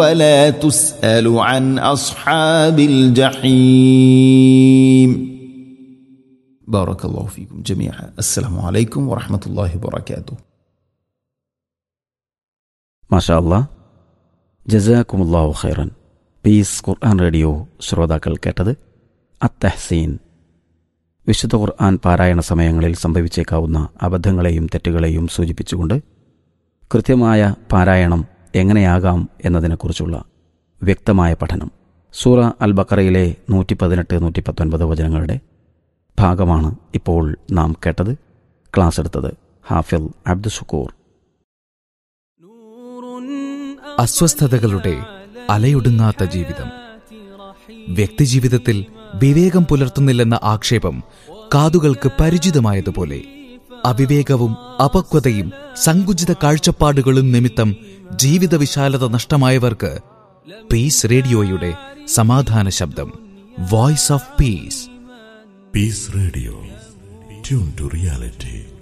ولا تسأل عن أصحاب الجحيم بارك الله فيكم جميعا السلام عليكم ورحمة الله وبركاته മാഷാ അല്ലാ ജസാക്കുമുല്ലാഹു ഖൈറൻ പീസ് ഖുർആൻ റേഡിയോ ശ്രോതാക്കൾ കേട്ടത് അത്തഹ്സീൻ വിശുദ്ധ ഖുർആൻ പാരായണ സമയങ്ങളിൽ സംഭവിച്ചേക്കാവുന്ന അബദ്ധങ്ങളെയും തെറ്റുകളെയും സൂചിപ്പിച്ചുകൊണ്ട് കൃത്യമായ പാരായണം എങ്ങനെയാകാം എന്നതിനെക്കുറിച്ചുള്ള വ്യക്തമായ പഠനം സൂറ അൽ ബക്കറയിലെ നൂറ്റി പതിനെട്ട് നൂറ്റി പത്തൊൻപത് വചനങ്ങളുടെ ഭാഗമാണ് ഇപ്പോൾ നാം കേട്ടത് ക്ലാസ് എടുത്തത് ഹാഫിൽ അബ്ദുഷക്കൂർ അസ്വസ്ഥതകളുടെ അലയൊടുങ്ങാത്ത ജീവിതം വ്യക്തിജീവിതത്തിൽ വിവേകം പുലർത്തുന്നില്ലെന്ന ആക്ഷേപം കാതുകൾക്ക് പരിചിതമായതുപോലെ അവിവേകവും അപക്വതയും സങ്കുചിത കാഴ്ചപ്പാടുകളും നിമിത്തം ജീവിത വിശാലത നഷ്ടമായവർക്ക് പീസ് റേഡിയോയുടെ സമാധാന ശബ്ദം voice of peace Peace Radio. Tune to reality.